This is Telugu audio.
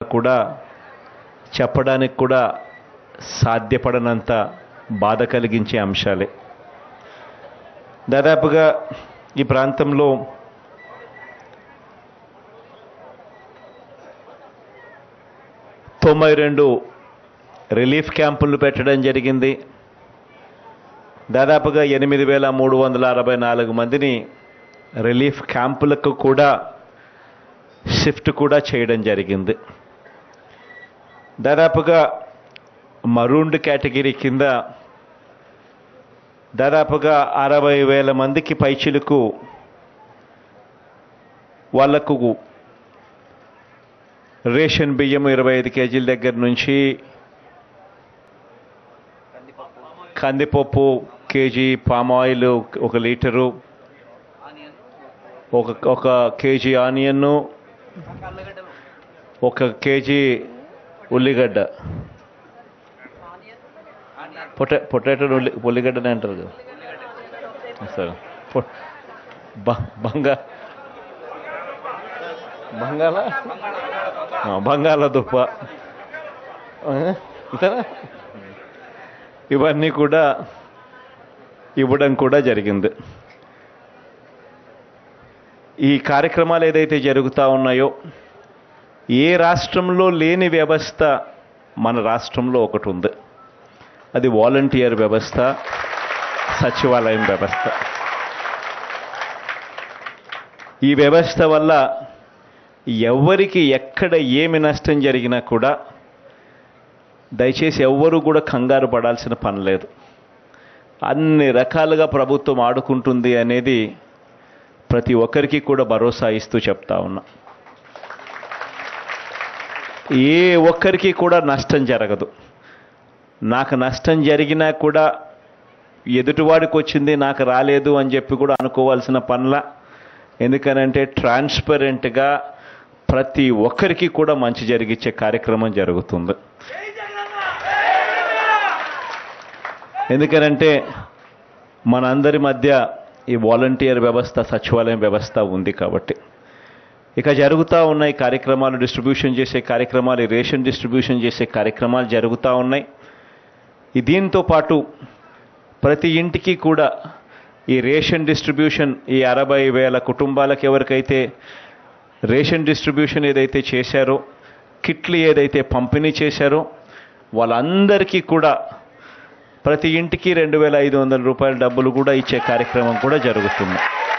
కూడా చెప్పడానికి కూడా సాధ్యపడనంత బాధ కలిగించే అంశాలే దాదాపుగా ఈ ప్రాంతంలో తొంభై రెండు రిలీఫ్ క్యాంపులు పెట్టడం జరిగింది దాదాపుగా ఎనిమిది వేల మూడు వందల అరవై నాలుగు మందిని రిలీఫ్ క్యాంపులకు కూడా షిఫ్ట్ కూడా చేయడం జరిగింది దాదాపుగా మరూండ్ కేటగిరీ కింద దాదాపుగా అరవై వేల మందికి పైచిలకు వాళ్లకు రేషన్ బియ్యం ఇరవై ఐదు కేజీల దగ్గర నుంచి కందిపప్పు కేజీ పామ్ ఆయిల్ ఒక లీటరు ఒక ఒక కేజీ ఆనియన్ ఒక కేజీ ఉల్లిగడ్డ పొటా పొటాటో ఉల్లి ఉల్లిగడ్డనే అంటారు కదా సరే పొ- బ- బంగా బంగాళ ఆ, బంగాళదుంప ఆ, ఇంతేనా ఇవన్నీ కూడా ఇవ్వడం కూడా జరిగింది ఈ కార్యక్రమాలు ఏదైతే జరుగుతూ ఉన్నాయో ఏ రాష్ట్రంలో లేని వ్యవస్థ మన రాష్ట్రంలో ఒకటి ఉంది అది వాలంటీర్ వ్యవస్థ సచివాలయం వ్యవస్థ ఈ వ్యవస్థ వల్ల ఎవరికి ఎక్కడ ఏమి నష్టం జరిగినా కూడా దయచేసి ఎవ్వరూ కూడా కంగారు పడాల్సిన పని లేదు అన్ని రకాలుగా ప్రభుత్వం ఆడుకుంటుంది అనేది ప్రతి ఒక్కరికి కూడా భరోసా ఇస్తూ చెప్తా ఉన్నా ఏ ఒక్కరికి కూడా నష్టం జరగదు నాకు నష్టం జరిగినా కూడా ఎదుటివాడికి వచ్చింది నాకు రాలేదు అని చెప్పి కూడా అనుకోవాల్సిన పనుల ఎందుకనంటే ట్రాన్స్పరెంట్గా ప్రతి ఒక్కరికి కూడా మంచి జరిగించే కార్యక్రమం జరుగుతుంది ఎందుకనంటే మనందరి మధ్య ఈ వాలంటీర్ వ్యవస్థ సచివాలయం వ్యవస్థ ఉంది కాబట్టి ఇక జరుగుతూ ఉన్నాయి కార్యక్రమాలు డిస్ట్రిబ్యూషన్ చేసే కార్యక్రమాలు ఈ రేషన్ డిస్ట్రిబ్యూషన్ చేసే కార్యక్రమాలు జరుగుతూ ఉన్నాయి ఈ దీంతో పాటు ప్రతి ఇంటికి కూడా ఈ రేషన్ డిస్ట్రిబ్యూషన్ ఈ అరవై వేల కుటుంబాలకు ఎవరికైతే రేషన్ డిస్ట్రిబ్యూషన్ ఏదైతే చేశారో కిట్లు ఏదైతే పంపిణీ చేశారో వాళ్ళందరికీ కూడా ప్రతి ఇంటికి రెండు వేల ఐదు వందల రూపాయల డబ్బులు కూడా ఇచ్చే కార్యక్రమం కూడా జరుగుతుంది